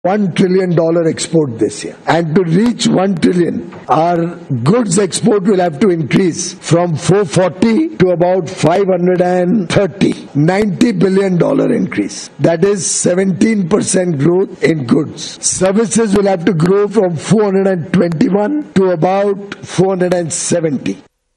one trillion dollar export this year. And to reach one trillion, our goods export will have to increase from 440 to about 530. 90 billion dollar increase. That is 17% growth in goods. Services will have to grow from 421 to about 470.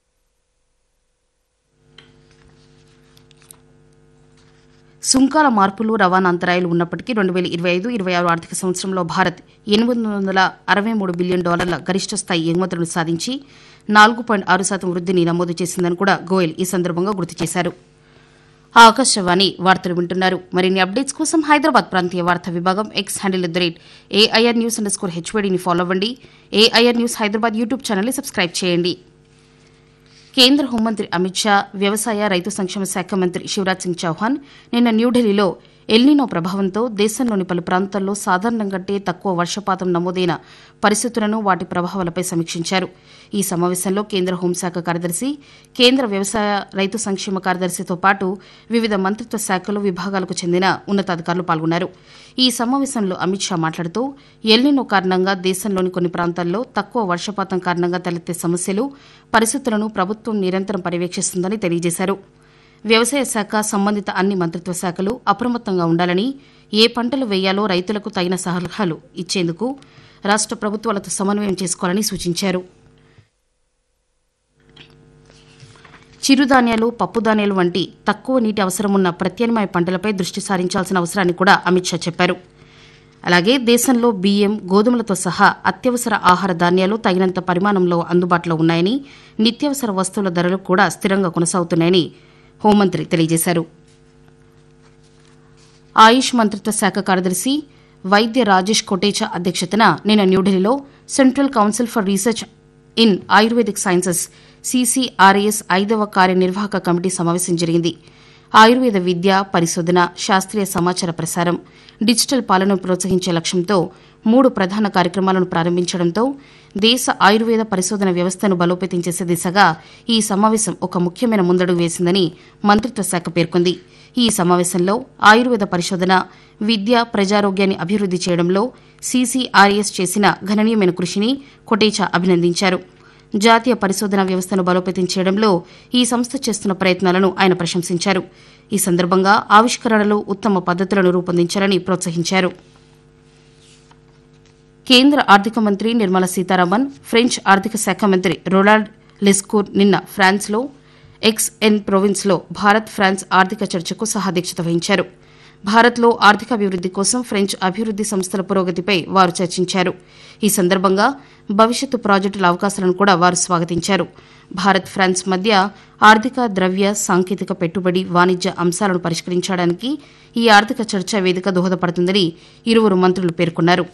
సుంకాల మార్పులు రవాణా అంతరాయాలు ఉన్నప్పటికీ రెండు వేల ఇరవై ఐదు ఇరవై ఆరు ఆర్థిక సంవత్సరంలో భారత్ ఎనిమిది వందల అరవై మూడు బిలియన్ డాలర్ల గరిష్ట స్థాయి ఎగుమతులను సాధించి నాలుగు పాయింట్ ఆరు శాతం వృద్ధిని నమోదు చేసిందని కూడా గోయల్ ఈ సందర్భంగా గుర్తు చేశారు ఆకాశవాణి వార్తలు వింటున్నారు మరిన్ని అప్డేట్స్ కోసం హైదరాబాద్ ప్రాంతీయ వార్తా విభాగం X handle at the rate AIR news underscore స్కోర్ హెచ్వైడీని ఫాలో అవ్వండి ఏఐఆర్ న్యూస్ హైదరాబాద్ యూట్యూబ్ ఛానల్ని సబ్స్క్రైబ్ చేయండి కేంద్ర హోంమంత్రి అమిత్ షా వ్యవసాయ రైతు సంక్షేమ శాఖ మంత్రి శివరాజ్ సింగ్ చౌహాన్ నిన్న న్యూఢిల్లీలో ఎల్నినో ప్రభావంతో దేశంలోని పలు ప్రాంతాల్లో సాధారణం కంటే తక్కువ వర్షపాతం నమోదైన పరిస్థితులను వాటి ప్రభావాలపై సమీక్షించారు ఈ సమావేశంలో కేంద్ర హోంశాఖ కార్యదర్శి కేంద్ర వ్యవసాయ రైతు సంక్షేమ కార్యదర్శితో పాటు వివిధ మంత్రిత్వ శాఖలు విభాగాలకు చెందిన ఉన్నతాధికారులు పాల్గొన్నారు ఈ సమావేశంలో అమిత్ షా మాట్లాడుతూ ఎల్నినో కారణంగా దేశంలోని కొన్ని ప్రాంతాల్లో తక్కువ వర్షపాతం కారణంగా తలెత్తే సమస్యలు పరిస్థితులను ప్రభుత్వం నిరంతరం పర్యవేక్షిస్తుందని తెలియజేశారు వ్యవసాయ శాఖ సంబంధిత అన్ని మంత్రిత్వ శాఖలు అప్రమత్తంగా ఉండాలని ఏ పంటలు వేయాలో రైతులకు తగిన సలహాలు ఇచ్చేందుకు రాష్ట ప్రభుత్వాలతో సమన్వయం చేసుకోవాలని సూచించారు చిరుధాన్యాలు పప్పుధాన్యాలు వంటి తక్కువ నీటి అవసరమున్న ప్రత్యామ్నాయ పంటలపై దృష్టి సారించాల్సిన అవసరాన్ని కూడా అమిత్ షా చెప్పారు అలాగే దేశంలో బియ్యం గోధుమలతో సహా అత్యవసర ఆహార ధాన్యాలు తగినంత పరిమాణంలో అందుబాటులో ఉన్నాయని నిత్యావసర వస్తువుల ధరలు కూడా స్థిరంగా కొనసాగుతున్నాయని హోంమంత్రి తెలియజేశారు ఆయుష్ మంత్రిత్వ శాఖ కార్యదర్శి వైద్య రాజేష్ కొటేచా అధ్యక్షతన నిన్న న్యూఢిల్లీలో central council for research in Ayurvedic sciences CCRAS ఐదవ కార్యనిర్వాహక కమిటీ సమావేశం జరిగింది ఆయుర్వేద విద్య పరిశోధన శాస్త్రీయ సమాచార ప్రసారం డిజిటల్ పాలనను ప్రోత్సహించే లక్ష్యంతో మూడు ప్రధాన కార్యక్రమాలను ప్రారంభించడంతో దేశ ఆయుర్వేద పరిశోధన వ్యవస్థను బలోపేతం చేసే దిశగా ఈ సమావేశం ఒక ముఖ్యమైన ముందడుగు వేసిందని మంత్రిత్వ శాఖ పేర్కొంది ఈ సమావేశంలో ఆయుర్వేద పరిశోధన విద్య ప్రజారోగ్యాన్ని అభివృద్ది చేయడంలో సీసీఆర్ఎస్ చేసిన గణనీయమైన కృషిని కొటేచా అభినందించారు జాతీయ పరిశోధన వ్యవస్థను బలోపేతం చేయడంలో ఈ సంస్థ చేస్తున్న ప్రయత్నాలను ఆయన ప్రశంసించారు ఈ సందర్భంగా ఆవిష్కరణలు ఉత్తమ పద్దతులను రూపొందించాలని ప్రోత్సహించారు కేంద్ర ఆర్థిక మంత్రి నిర్మలా సీతారామన్ ఫ్రెంచ్ ఆర్థిక శాఖ మంత్రి రొనాల్డ్ లెస్కూర్ నిన్న ఫ్రాన్స్లో ఎక్స్ ఎన్ ప్రొవిన్స్లో భారత్ ఫ్రాన్స్ ఆర్థిక చర్చకు సహాధ్యక్షత వహించారు భారత్లో ఆర్థికాభివృద్ది కోసం ఫ్రెంచ్ అభివృద్ది సంస్థల పురోగతిపై వారు చర్చించారు ఈ సందర్భంగా భవిష్యత్తు ప్రాజెక్టుల అవకాశాలను కూడా వారు స్వాగతించారు భారత్ ఫ్రాన్స్ మధ్య ఆర్థిక ద్రవ్య సాంకేతిక పెట్టుబడి వాణిజ్య అంశాలను పరిష్కరించడానికి ఈ ఆర్థిక చర్చా వేదిక దోహదపడుతుందని ఇరువురు మంత్రులు పేర్కొన్నారు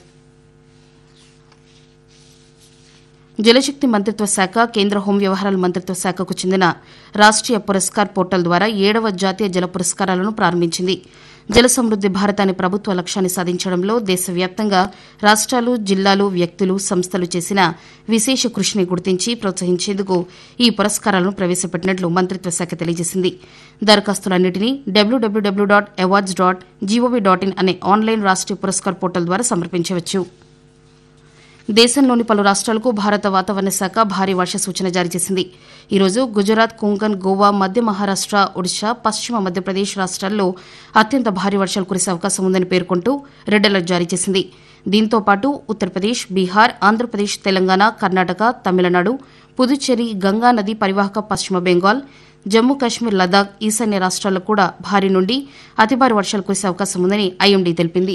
జలశక్తి మంత్రిత్వ శాఖ కేంద్ర హోం వ్యవహారాల మంత్రిత్వ శాఖకు చెందిన రాష్ట్రీయ పురస్కార్ పోర్టల్ ద్వారా ఏడవ జాతీయ జల పురస్కారాలను ప్రారంభించింది జల సమృద్ది భారత్ అనే ప్రభుత్వ లక్ష్యాన్ని సాధించడంలో దేశవ్యాప్తంగా రాష్ట్రాలు జిల్లాలు వ్యక్తులు సంస్థలు చేసిన విశేష కృషిని గుర్తించి ప్రోత్సహించేందుకు ఈ పురస్కారాలను ప్రవేశపెట్టినట్లు మంత్రిత్వ శాఖ తెలియజేసింది దరఖాస్తులన్నింటినీ డబ్ల్యూడబ్ల్యూడబ్ల్యూ dot awards dot gov dot in అనే ఆన్లైన్ రాష్ట్రీయ పురస్కార్ పోర్టల్ ద్వారా సమర్పించవచ్చు దేశంలోని పలు రాష్ట్రాలకు భారత వాతావరణ శాఖ భారీ వర్ష సూచన జారీ చేసింది ఈరోజు గుజరాత్ కొంకన్ గోవా మధ్య మహారాష్ట ఒడిశా పశ్చిమ మధ్యప్రదేశ్ రాష్ట్రాల్లో అత్యంత భారీ వర్షాలు కురిసే అవకాశం ఉందని పేర్కొంటూ రెడ్ అలర్ట్ జారీ చేసింది దీంతో పాటు ఉత్తరప్రదేశ్ బీహార్ ఆంధ్రప్రదేశ్ తెలంగాణ కర్ణాటక తమిళనాడు పుదుచ్చేరి గంగా నది పరివాహక పశ్చిమ బెంగాల్ జమ్మూ కాశ్మీర్ లదాఖ్ ఈశాన్య రాష్ట్రాల్లో కూడా భారీ నుండి అతి భారీ వర్షాలు కురిసే అవకాశం ఉందని ఐఎండీ తెలిపింది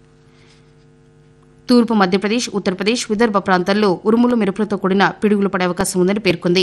తూర్పు మధ్యప్రదేశ్ ఉత్తరప్రదేశ్ విదర్భ ప్రాంతాల్లో ఉరుములు మెరుపులతో కూడిన పిడుగులు పడే అవకాశం ఉందని పేర్కొంది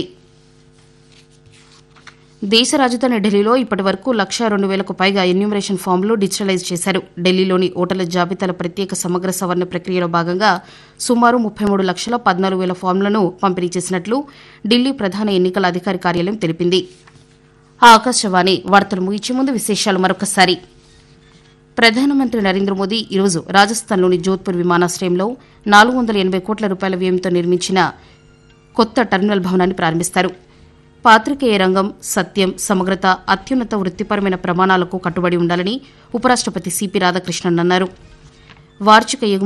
దేశ రాజధాని ఢిల్లీలో ఇప్పటి వరకు లక్ష రెండు వేలకు పైగా ఎన్యూమరేషన్ ఫామ్లు డిజిటలైజ్ చేశారు ఢిల్లీలోని ఓటర్ల జాబితాల ప్రత్యేక సమగ్ర సవరణ ప్రక్రియలో భాగంగా సుమారు ముప్పై మూడు లక్షల పద్నాలుగు వేల ఫామ్లను పంపిణీ చేసినట్లు ఢిల్లీ ప్రధాన ఎన్నికల అధికారి కార్యాలయం తెలిపింది ఆకాశవాణి వార్తలు ముగించే ముందు విశేషాలు మరొకసారి ప్రధానమంత్రి నరేంద్ర మోదీ ఈరోజు రాజస్థాన్లోని జోధ్పూర్ విమానాశ్రయంలో నాలుగు వందల ఎనబై కోట్ల రూపాయల వ్యయంతో నిర్మించిన కొత్త టెర్మినల్ భవనాన్ని ప్రారంభిస్తారు పాత్రికేయ రంగం సత్యం సమగ్రత అత్యున్నత వృత్తిపరమైన ప్రమాణాలకు కట్టుబడి ఉండాలని ఉపరాష్టపతి సిపి రాధాకృష్ణన్ అన్నారు వార్షిక